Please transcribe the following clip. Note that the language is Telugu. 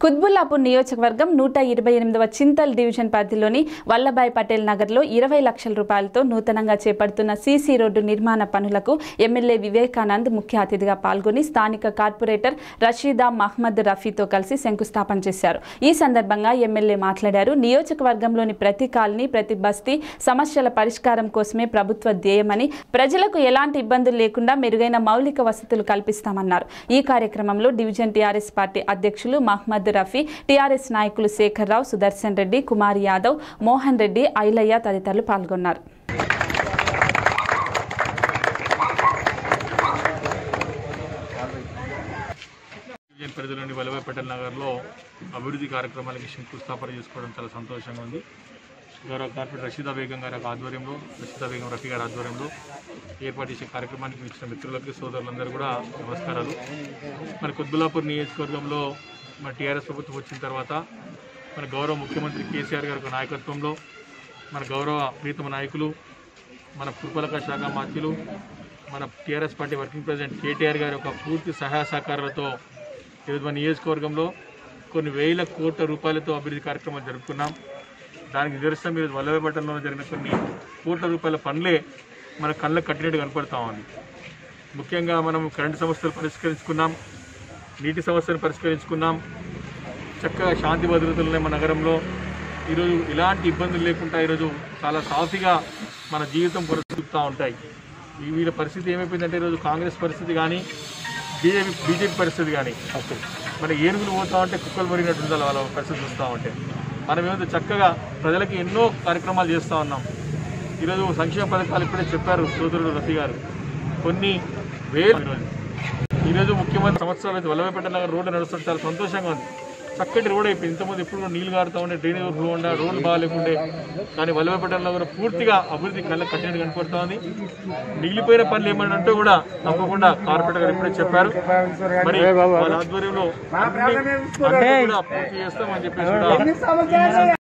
కుత్బుల్లాపూర్ నియోజకవర్గం నూట ఇరవై ఎనిమిదవ చింతల్ డివిజన్ పరిధిలోని వల్లభాయ్ పటేల్ నగర్లో ఇరవై లక్షల రూపాయలతో నూతనంగా చేపడుతున్న సీసీ రోడ్డు నిర్మాణ పనులకు ఎమ్మెల్యే వివేకానంద్ ముఖ్య అతిథిగా పాల్గొని స్థానిక కార్పొరేటర్ రషీదా మహ్మద్ రఫీతో కలిసి శంకుస్థాపన చేశారు ఈ సందర్భంగా ఎమ్మెల్యే మాట్లాడారు నియోజకవర్గంలోని ప్రతి కాలనీ ప్రతి బస్తీ సమస్యల పరిష్కారం కోసమే ప్రభుత్వ ధ్యేయమని ప్రజలకు ఎలాంటి ఇబ్బందులు లేకుండా మెరుగైన మౌలిక వసతులు కల్పిస్తామన్నారు ఈ కార్యక్రమంలో డివిజన్ టీఆర్ఎస్ పార్టీ అధ్యక్షులు మహ్మద్ రఫీ టీఆర్ఎస్ నాయకులు శేఖర్ రావు సుదర్శన్ రెడ్డి కుమార్ యాదవ్ మోహన్ రెడ్డి ఐలయ్య తదితరులు పాల్గొన్నారు డివిజన్ పరిధిలోని వల్లభాయ్ పటేల్ నగర్లో అభివృద్ధి కార్యక్రమాలకి శంకుస్థాపన చేసుకోవడం చాలా సంతోషంగా ఉంది గౌరవ కార్పొరేటర్ రషీదా బేగం గారి యొక్క ఆధ్వర్యంలో రషీదా బేగం రఫీ గారి ఆధ్వర్యంలో ఏర్పాటు చేసే కార్యక్రమానికి ఇచ్చిన మిత్రులకి సోదరులందరూ కూడా నమస్కారాలు మరి కుత్బులాపూర్ నియోజకవర్గంలో మన టీఆర్ఎస్ ప్రభుత్వం వచ్చిన తర్వాత మన గౌరవ ముఖ్యమంత్రి కేసీఆర్ గారి యొక్క నాయకత్వంలో మన గౌరవ ప్రీతమ నాయకులు మన పురపాలక శాఖ మంత్రులు మన TRS party working president KTR గారి యొక్క పూర్తి సహాయ సహకారాలతో ఈరోజు మన నియోజకవర్గంలో కొన్ని వేల కోట్ల రూపాయలతో అభివృద్ధి కార్యక్రమాలు జరుపుకున్నాం దానికి నిదర్శనం ఈరోజు వల్లభపట్నంలో జరిగిన కొన్ని కోట్ల రూపాయల పనులే మన కళ్ళకు కట్టినట్టు కనపడతా ఉంది ముఖ్యంగా మనం కరెంటు సమస్యలు పరిష్కరించుకున్నాం నీటి సమస్యను పరిష్కరించుకున్నాం చక్కగా శాంతి భద్రతలు ఉన్నాయి మన నగరంలో ఈరోజు ఇలాంటి ఇబ్బందులు లేకుండా ఈరోజు చాలా సాఫీగా మన జీవితం కొనసాగుతూ ఉంటాయి ఈ వీళ్ళ పరిస్థితి ఏమైపోయిందంటే ఈరోజు కాంగ్రెస్ పరిస్థితి కానీ బీజేపీ బీజేపీ పరిస్థితి కానీ మన ఏనుగులు పోతా ఉంటే కుక్కలు మరిగినట్టు ఉండాలి వాళ్ళ పరిస్థితి చూస్తూ ఉంటే మనం ఏమైతే చక్కగా ప్రజలకి ఎన్నో కార్యక్రమాలు చేస్తూ ఉన్నాం ఈరోజు సంక్షేమ పథకాలు ఇప్పుడే చెప్పారు సోదరుడు రఫీ గారు కొన్ని వేలు ఈరోజు ఈరోజు ముఖ్యమంత్రి సంవత్సరాలు అయితే వల్లభపేట నగర్ రోడ్డు నడుస్తుంటే చాలా సంతోషంగా ఉంది చక్కటి రోడ్ అయిపోయింది ఇంతకుముందు ఎప్పుడు కూడా నీళ్లు కారుతూ ఉండే డ్రైనేజ్ ఫ్లో ఉండే రోడ్లు బాగాలేకుండే కానీ వల్లభపేటలో కూడా పూర్తిగా అభివృద్ధి కళ్ళ కట్టినట్టు కనపడుతూ ఉంది మిగిలిపోయిన పనులు ఏమన్నా ఉంటే కూడా తప్పకుండా కార్పొరేటర్ గారు ఇప్పుడే చెప్పారు మరి వాళ్ళ ఆధ్వర్యంలో అన్ని అన్ని కూడా పూర్తి చేస్తామని చెప్పేసి కూడా